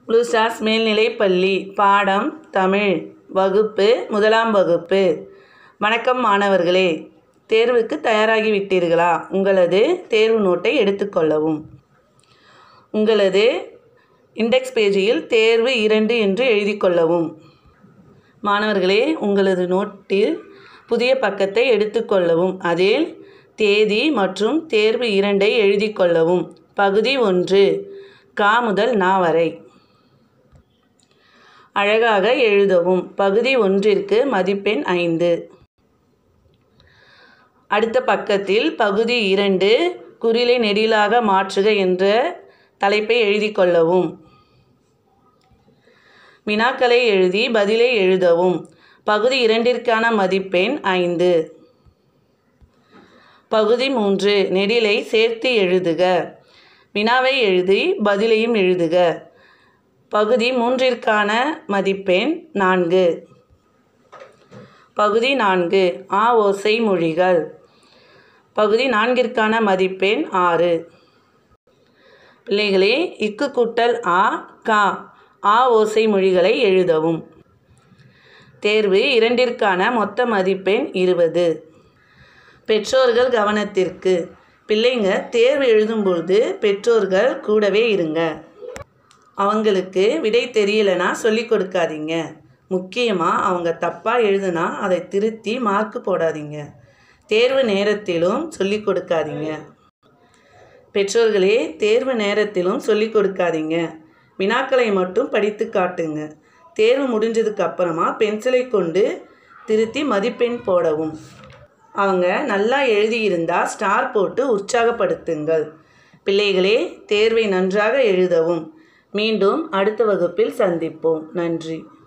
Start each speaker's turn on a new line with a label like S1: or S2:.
S1: blue stars மேல்நிலைப்பள்ளி பாடம் தமிழ் வகுப்பு முதலாம் வகுப்பு வணக்கம் மாணவர்களே தேர்வுக்கு தயாராகி விட்டீர்களா உங்களது தேர்வு நோட்டை எடுத்துக்கொள்ளவும் உங்களது இண்டெக்ஸ் பேஜில் தேர்வு இரண்டு என்று எழுதி கொள்ளவும் மாணவர்களே உங்களது நோட்டில் புதிய பக்கத்தை எடுத்துக்கொள்ளவும் அதில் தேதி மற்றும் தேர்வு இரண்டை எழுதி கொள்ளவும் பகுதி ஒன்று கா முதல் நா வரை அழகாக எழுதவும் பகுதி ஒன்றிற்கு மதிப்பெண் ஐந்து அடுத்த பக்கத்தில் பகுதி இரண்டு குறிலை நெடிலாக மாற்றுக என்ற தலைப்பை எழுதி கொள்ளவும் வினாக்களை எழுதி பதிலை எழுதவும் பகுதி இரண்டிற்கான மதிப்பெண் ஐந்து பகுதி மூன்று நெடிலை சேர்த்து எழுதுக வினாவை எழுதி பதிலையும் எழுதுக பகுதி மூன்றிற்கான மதிப்பெண் நான்கு பகுதி நான்கு ஆ ஓசை மொழிகள் பகுதி நான்கிற்கான மதிப்பெண் ஆறு பிள்ளைகளே இக்கு கூட்டல் ஆ கா ஆ ஓசை மொழிகளை எழுதவும் தேர்வு இரண்டிற்கான மொத்த மதிப்பெண் இருபது பெற்றோர்கள் கவனத்திற்கு பிள்ளைங்க தேர்வு எழுதும்பொழுது பெற்றோர்கள் கூடவே இருங்க அவங்களுக்கு விடை தெரியலைன்னா சொல்லி கொடுக்காதீங்க முக்கியமாக அவங்க தப்பாக எழுதுனா அதை திருத்தி மார்க் போடாதீங்க தேர்வு நேரத்திலும் சொல்லி கொடுக்காதீங்க பெற்றோர்களே தேர்வு நேரத்திலும் சொல்லி கொடுக்காதீங்க வினாக்களை மட்டும் படித்து காட்டுங்க தேர்வு முடிஞ்சதுக்கு அப்புறமா பென்சிலை கொண்டு திருத்தி மதிப்பெண் போடவும் அவங்க நல்லா எழுதியிருந்தா ஸ்டார் போட்டு உற்சாகப்படுத்துங்கள் பிள்ளைகளே தேர்வை நன்றாக எழுதவும் மீண்டும் அடுத்த வகுப்பில் சந்திப்போம் நன்றி